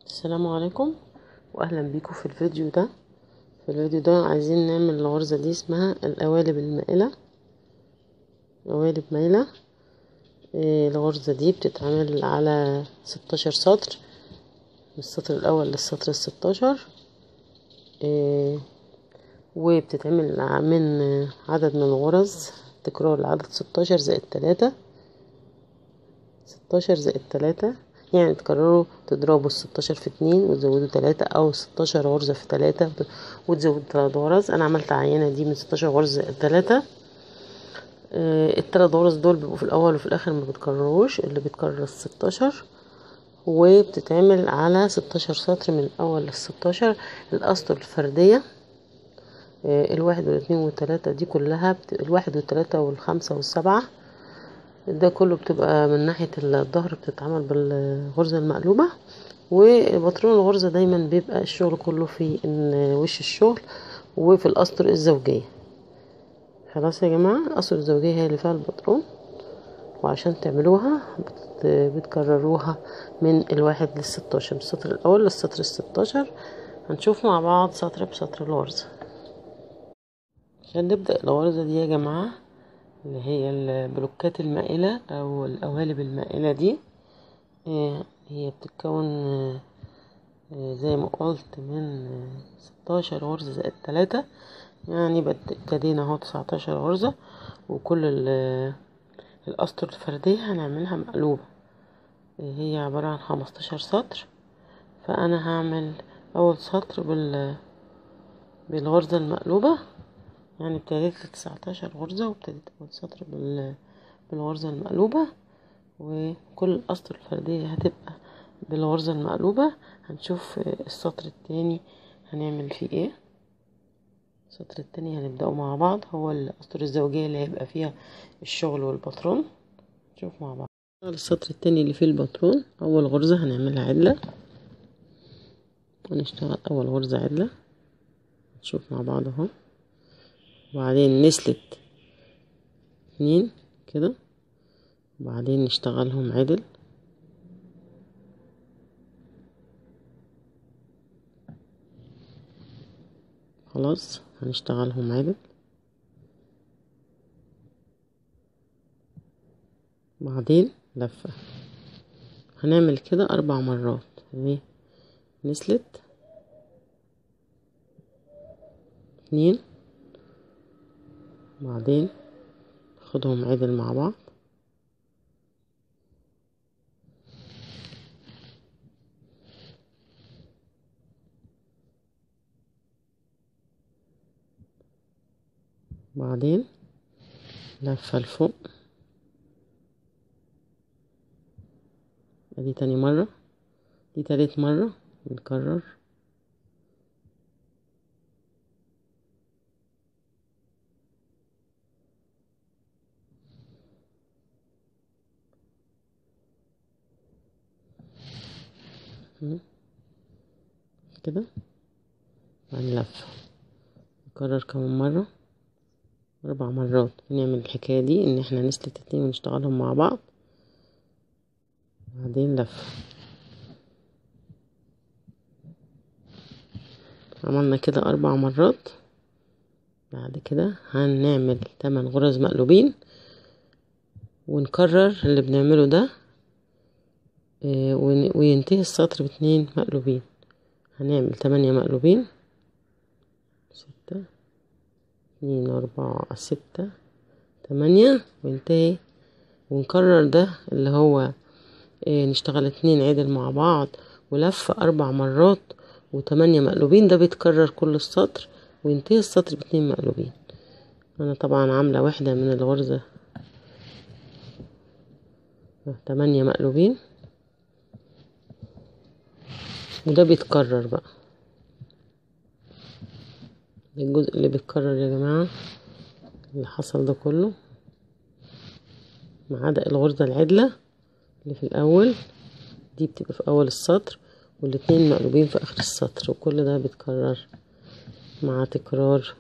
السلام عليكم واهلا بيكم في الفيديو ده في الفيديو ده عايزين نعمل الغرزة دي اسمها القوالب المائلة قوالب مايلة إيه الغرزة دي بتتعمل على ستاشر سطر من السطر الاول للسطر الستاشر إيه وبتتعمل من عدد من الغرز تكرار العدد ستاشر زائد تلاتة ستاشر زائد تلاتة يعني تكرروا تضربوا الستاشر في اتنين وتزودوا تلاتة او ستاشر غرزة في تلاتة وتزودوا تلات غرز انا عملت عينة دي من ستاشر غرزة زائد تلاتة آه التلات غرز دول بيبقوا في الاول وفي الاخر ما بتكرروش اللي بيتكرر الستاشر وبتتعمل على ستاشر سطر من الاول للستاشر الاسطر الفردية آه الواحد والاثنين والتلاتة دي كلها بت... الواحد والتلاتة والخمسة والسبعة ده كله بتبقى من ناحية الظهر بتتعمل بالغرزة المقلوبة وبطرون الغرزة دايما بيبقى الشغل كله في وش الشغل وفي الأسطر الزوجية خلاص يا جماعة الأسطر الزوجية هي اللي فيها البطرون وعشان تعملوها بت... بتكرروها من الواحد للستاشر من السطر الأول للسطر الستاشر هنشوف مع بعض سطر بسطر الغرزة عشان نبدأ الغرزة دي يا جماعة اللي هي البلوكات المائلة أو القوالب المائلة دي هي بتتكون زي ما قلت من ستاشر غرزة زائد تلاتة يعني ابتدينا اهو تسعتاشر غرزة وكل الأسطر الفردية هنعملها مقلوبة هي عبارة عن خمستاشر سطر فأنا هعمل أول سطر بال بالغرزة المقلوبة يعني ابتديت تسعتاشر غرزة وابتديت أول سطر بالغرزة المقلوبة وكل الأسطر الفردية هتبقى بالغرزة المقلوبة هنشوف السطر التاني هنعمل فيه ايه السطر التاني هنبدأه مع بعض هو الأسطر الزوجية اللي هيبقى فيها الشغل والباترون نشوف مع بعض السطر التاني اللي فيه الباترون أول غرزة هنعملها عدلة ونشتغل أول غرزة عدلة نشوف مع بعض اهو وبعدين نسلت اتنين كده وبعدين نشتغلهم عدل خلاص هنشتغلهم عدل بعدين لفة هنعمل كده أربع مرات اهي نسلت اتنين بعدين ناخدهم عدل مع بعض بعدين لفة لفوق ادي تاني مرة دي تالت مرة نكرر كده هنلف نكرر كمان مرة أربع مرات بنعمل الحكاية دي إن احنا نسلت اتنين ونشتغلهم مع بعض بعدين لف عملنا كده أربع مرات بعد كده هنعمل تمن غرز مقلوبين ونكرر اللي بنعمله ده وينتهي السطر باتنين مقلوبين هنعمل تمانية مقلوبين ستة اتنين أربعة ستة تمانية وينتهي ونكرر ده اللي هو نشتغل اتنين عدل مع بعض ولف أربع مرات وتمانية مقلوبين ده بيتكرر كل السطر وينتهي السطر باتنين مقلوبين أنا طبعا عاملة واحدة من الغرزة تمانية مقلوبين وده بيتكرر بقى الجزء اللي بيتكرر يا جماعة اللي حصل ده كله ما عدا الغرزة العدلة اللي في الأول دي بتبقى في أول السطر والاتنين مقلوبين في آخر السطر وكل ده بيتكرر مع تكرار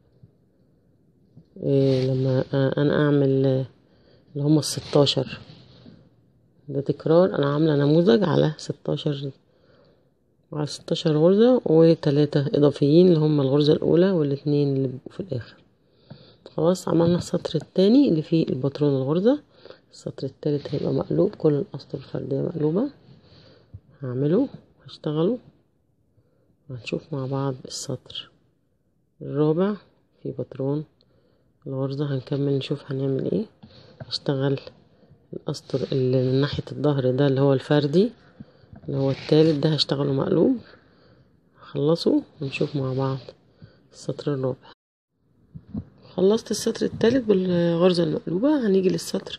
إيه لما أنا أعمل اللي هما الستاشر ده تكرار أنا عاملة نموذج على ستاشر على ستاشر غرزة وتلاتة اضافيين اللي هما الغرزة الاولى والاتنين اللي بيبقوا في الاخر خلاص عملنا السطر التاني اللي فيه الباترون الغرزة السطر التالت هيبقى مقلوب كل الاسطر الفردية مقلوبة هعمله هشتغله وهنشوف مع بعض السطر الرابع في باترون الغرزة هنكمل نشوف هنعمل ايه هشتغل الاسطر اللي من ناحية الظهر ده اللي هو الفردي اللي هو التالت ده هشتغله مقلوب هخلصه ونشوف مع بعض السطر الرابع خلصت السطر التالت بالغرزة المقلوبة هنيجي للسطر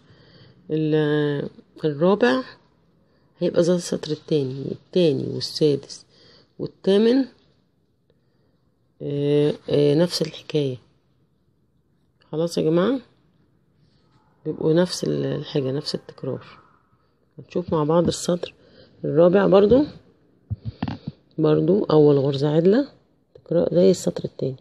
الرابع هيبقى زي السطر التاني التاني والسادس والثامن آه آه نفس الحكاية خلاص يا جماعة بيبقوا نفس الحاجة نفس التكرار هنشوف مع بعض السطر الرابع برضو برضو أول غرزة عدلة تكرار زي السطر التاني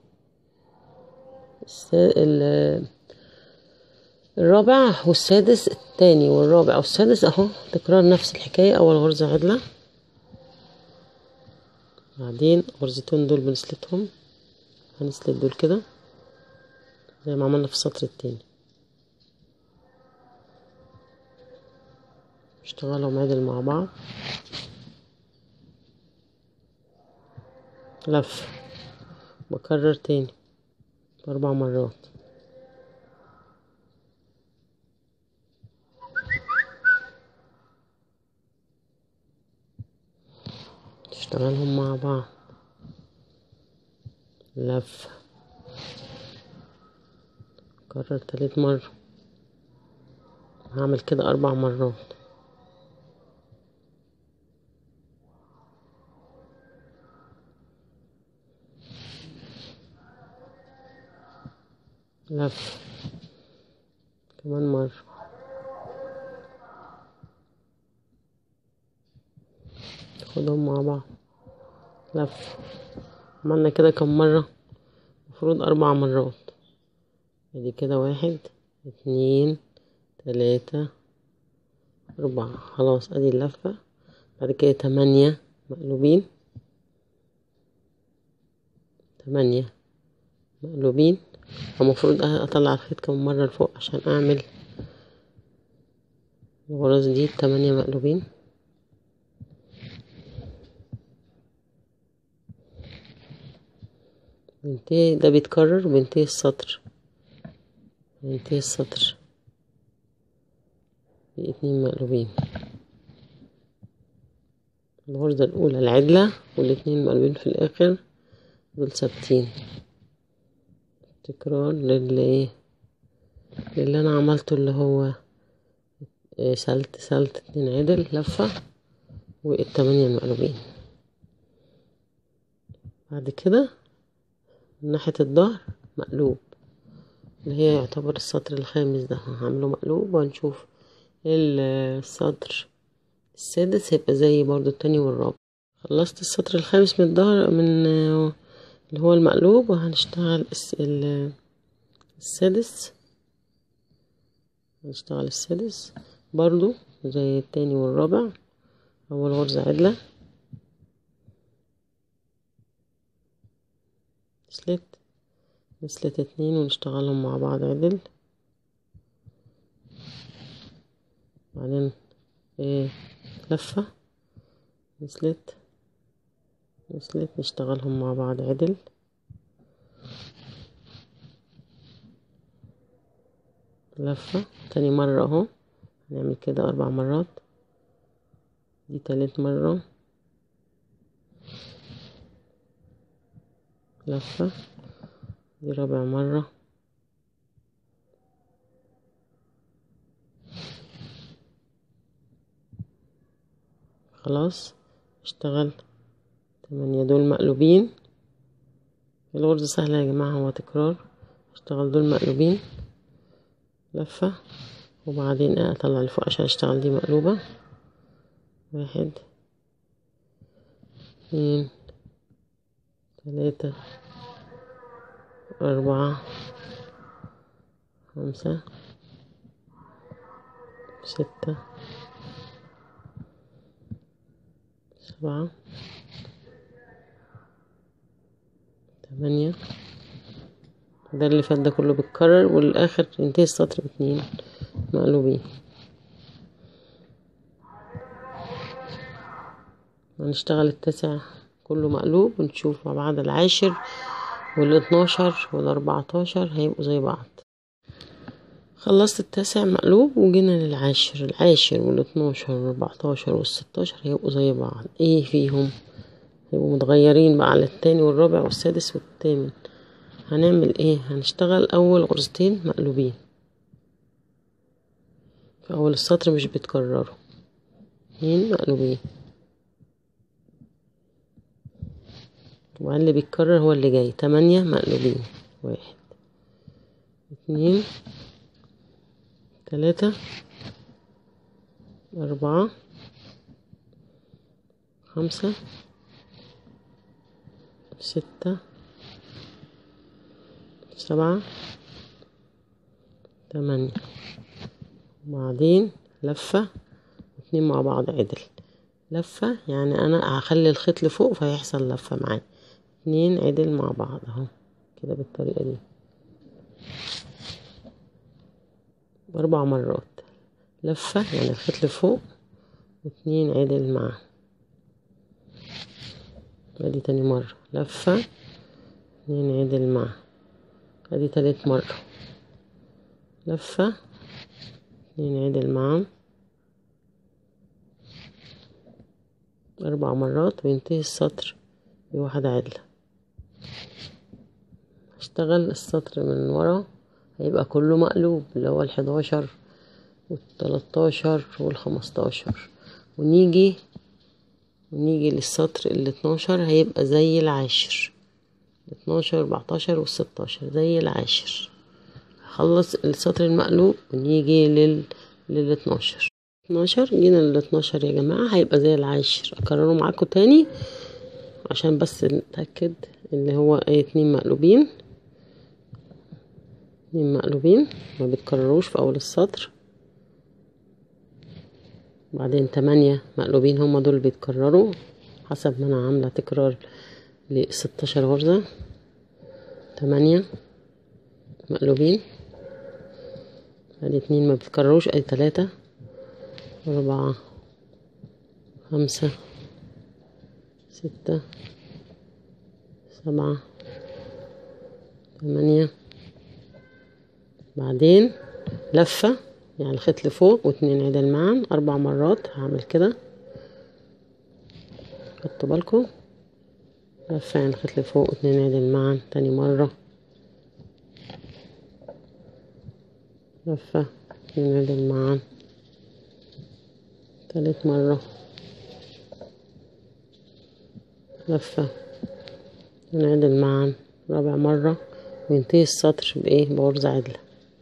الرابع والسادس التاني والرابع والسادس اهو تكرار نفس الحكاية أول غرزة عدلة بعدين غرزتين دول بنسلتهم هنسلت دول كده زي ما عملنا في السطر التاني نشتغلهم عدل مع بعض لف بكرر تاني أربع مرات نشتغلهم مع بعض لف كرر تالت مرة هعمل كده أربع مرات لف كمان مرة خدهم مع بعض لف عملنا كده كم مرة المفروض أربع مرات ادي كده واحد اتنين تلاتة أربعة خلاص ادي اللفة بعد كده تمانية مقلوبين تمانية مقلوبين المفروض اطلع الخيط كم مرة لفوق عشان اعمل الغرز دي تمانية مقلوبين بينتهي ده بيتكرر وبينتهي السطر بينتهي السطر باتنين مقلوبين الغرزة الأولى العدلة والاتنين مقلوبين في الآخر دول ثابتين تكرار للي للي انا عملته اللي هو سلت سلت اتنين عدل لفة والتمانية المقلوبين بعد كده من ناحية الظهر مقلوب اللي هي يعتبر السطر الخامس ده هعمله مقلوب وهنشوف السطر السادس هيبقى زي برضو التاني والرابع خلصت السطر الخامس من الظهر من اللي هو المقلوب وهنشتغل السادس هنشتغل السادس برضو زي التاني والرابع اول غرزة عدلة سلت نسلت اتنين ونشتغلهم مع بعض عدل بعدين ايه لفة نسلت نسلت نشتغلهم مع بعض عدل لفة تاني مرة اهو هنعمل كده اربع مرات دي تالت مرة لفة دي رابع مرة خلاص اشتغل تمانية دول مقلوبين الغرزة سهلة يا جماعة هو تكرار اشتغل دول مقلوبين لفة وبعدين اطلع لفوق عشان اشتغل دي مقلوبة واحد اتنين تلاتة أربعة خمسة ستة سبعة تمانية ده اللي فات ده كله بيتكرر والاخر ينتهي السطر باتنين مقلوبين هنشتغل التاسع كله مقلوب ونشوف مع بعض العاشر والاتناشر والاربعتاشر هيبقوا زي بعض خلصت التاسع مقلوب وجينا للعاشر العاشر والاتناشر والاربعتاشر والستاشر هيبقوا زي بعض ايه فيهم هيبقوا متغيرين بقى على التاني والرابع والسادس والثامن هنعمل ايه هنشتغل اول غرزتين مقلوبين في اول السطر مش بيتكرروا اتنين مقلوبين وبعدين اللي بيتكرر هو اللي جاي تمانية مقلوبين واحد اتنين تلاتة أربعة خمسة ستة سبعة تمانية وبعدين لفة اتنين مع بعض عدل لفة يعني أنا هخلي الخيط لفوق فيحصل لفة معايا اتنين عدل مع بعض اهو كده بالطريقة دي أربع مرات لفة يعني الخيط لفوق واتنين عدل معاه ادي تاني مرة لفة اتنين عدل معاه ادي تالت مرة لفة اتنين عدل معاه أربع مرات وينتهي السطر بواحدة عدلة هشتغل السطر من ورا هيبقى كله مقلوب اللي هو الحداشر والتلاتاشر والخمستاشر ونيجي ونيجي للسطر الاتناشر هيبقى زي العاشر الاتناشر اربعتاشر والستاشر زي العاشر هخلص السطر المقلوب ونيجي لل للاتناشر اتناشر جينا للاتناشر يا جماعة هيبقى زي العاشر اكرره معاكم تاني عشان بس نتأكد اللي هو ايه اتنين مقلوبين اتنين مقلوبين ما بيتكرروش في اول السطر بعدين تمانية مقلوبين هما دول بيتكرروا حسب ما انا عاملة تكرار لستاشر غرزة تمانية مقلوبين ادي اتنين ما بيتكرروش ادي تلاتة أربعة خمسة ستة سبعة تمانية بعدين لفة يعني الخيط لفوق واتنين عدل معا أربع مرات هعمل كده خدتوا بالكم لفة يعني الخيط لفوق واتنين عدل معا تاني مرة لفة اتنين عدل معا تالت مرة لفة ونعدل معا رابع مرة وينتهي السطر بإيه بغرزة عدلة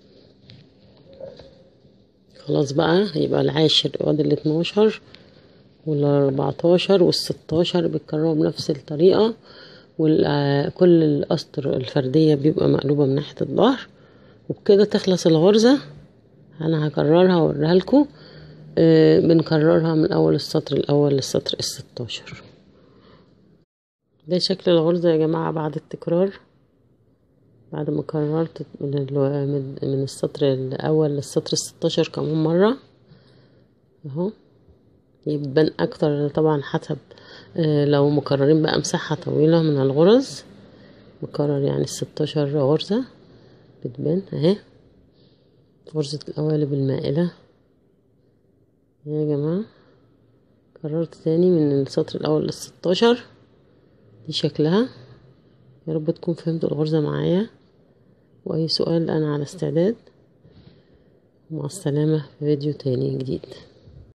خلاص بقى يبقى العاشر وادي الاتناشر والاربعتاشر والستاشر بيتكرروا بنفس الطريقة وكل الأسطر الفردية بيبقى مقلوبة من ناحية الظهر وبكده تخلص الغرزة أنا هكررها وأوريها لكم آه بنكررها من أول السطر الأول للسطر الستاشر ده شكل الغرزة يا جماعة بعد التكرار بعد ما كررت من, من السطر الأول للسطر الستاشر كمان مرة اهو يبان أكتر طبعا حسب آه لو مكررين بقى مساحة طويلة من الغرز مكرر يعني الستاشر غرزة بتبان اهي غرزة القوالب المائلة يا جماعة كررت تاني من السطر الأول للستاشر دي شكلها يا رب تكون فهمتوا الغرزة معايا وأي سؤال أنا على استعداد مع السلامة في فيديو تاني جديد